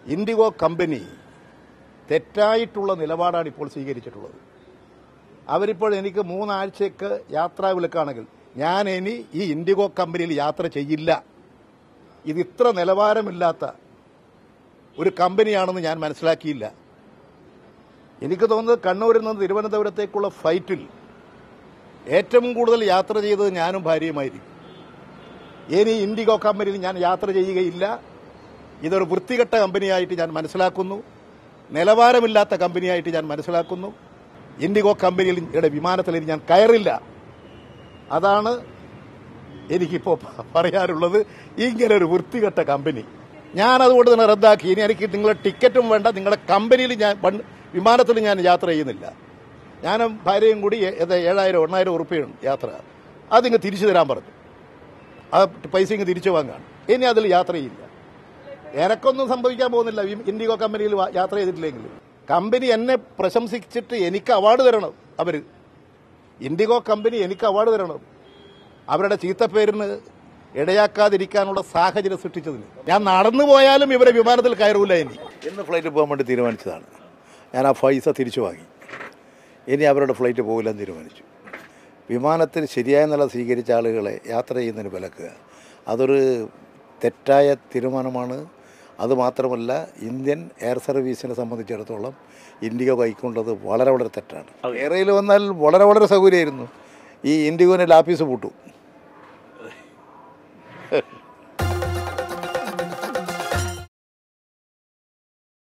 IndiGo company തെറ്റായിട്ടുള്ള നിലപാടാണ് ഇപ്പോൾ സ്വീകരിച്ചിട്ടുള്ളത് അവരിപ്പോൾ എനിക്ക് മൂന്നാഴ്ചയ്ക്ക് യാത്രാ വിലക്കാണെങ്കിൽ ഞാൻ ഇനി ഈ ഇൻഡിഗോ കമ്പനിയിൽ യാത്ര ചെയ്യില്ല ഇത് ഇത്ര നിലവാരമില്ലാത്ത ഒരു കമ്പനിയാണെന്ന് ഞാൻ മനസ്സിലാക്കിയില്ല എനിക്ക് തോന്നുന്നത് കണ്ണൂരിൽ നിന്ന് തിരുവനന്തപുരത്തേക്കുള്ള ഫ്ലൈറ്റിൽ ഏറ്റവും കൂടുതൽ യാത്ര ചെയ്തത് ഞാനും ഭാര്യയുമായിരിക്കും ഇനി ഇൻഡിഗോ കമ്പനിയിൽ ഞാൻ യാത്ര ചെയ്യുകയില്ല ഇതൊരു വൃത്തികെട്ട കമ്പനിയായിട്ട് ഞാൻ മനസ്സിലാക്കുന്നു നിലവാരമില്ലാത്ത കമ്പനിയായിട്ട് ഞാൻ മനസ്സിലാക്കുന്നു ഇൻഡിഗോ കമ്പനിയിൽ ഇവിടെ വിമാനത്തിൽ ഇനി ഞാൻ കയറില്ല അതാണ് എനിക്കിപ്പോൾ പറയാനുള്ളത് ഇങ്ങനെ ഒരു വൃത്തികെട്ട കമ്പനി ഞാൻ അതുകൊണ്ട് തന്നെ റദ്ദാക്കി ഇനി എനിക്ക് നിങ്ങളുടെ ടിക്കറ്റും വേണ്ട നിങ്ങളുടെ കമ്പനിയിൽ ഞാൻ വൺ- വിമാനത്തിൽ ഞാൻ യാത്ര ചെയ്യുന്നില്ല ഞാനും ഭാര്യയും കൂടി ഏ- ഏതാ ഏഴായിരം എണ്ണായിരം ഉറുപ്പിയാണ് യാത്ര അതിങ്ങ് തിരിച്ചു തരാൻ പറഞ്ഞു ആ പൈസ ഇങ്ങ് തിരിച്ചു വാങ്ങാണ് ഇനി അതിൽ യാത്ര ചെയ്യില്ല എനക്കൊന്നും സംഭവിക്കാൻ പോകുന്നില്ല ഈ ഇൻഡിഗോ കമ്പനിയിൽ വാ- യാത്ര ചെയ്തിട്ടില്ലെങ്കിൽ കമ്പനി എന്നെ പ്രശംസിച്ചിട്ട് എനിക്ക് അവാർഡ് തരണം അവര് ഇൻഡിഗോ കമ്പനി എനിക്ക് അവാർഡ് തരണം അവരുടെ ചീത്തപ്പേരിന് ഇടയാക്കാതിരിക്കാനുള്ള സാഹചര്യം സൃഷ്ടിച്ചതിന് ഞാൻ നടന്നു പോയാലും ഇവരെ വിമാനത്തിൽ കയറൂല ഇനി ഇന്ന് ഫ്ലൈറ്റ് പോകാൻ വേണ്ടി തീരുമാനിച്ചതാണ് ഞാൻ ആ പൈസ തിരിച്ചു വാങ്ങി ഇനി അവരുടെ ഫ്ലൈറ്റ് പോകില്ലെന്ന് തീരുമാനിച്ചു വിമാനത്തിൽ ശരിയായ നില സ്വീകരിച്ച ആളുകളെ യാത്ര ചെയ്യുന്നതിന് വിലക്കുക അതൊരു തെറ്റായ തീരുമാനമാണ് അതുമാത്രമല്ല ഇന്ത്യൻ എയർ സർവീസിനെ സംബന്ധിച്ചിടത്തോളം ഇൻഡിഗോ കൈക്കൊണ്ടത് വളരെ വളരെ തെറ്റാണ് എയറയിൽ വന്നാൽ വളരെ വളരെ സൗകര്യമായിരുന്നു ഈ ഇൻഡിഗോനെ ലാപ്പീസ് പൂട്ടും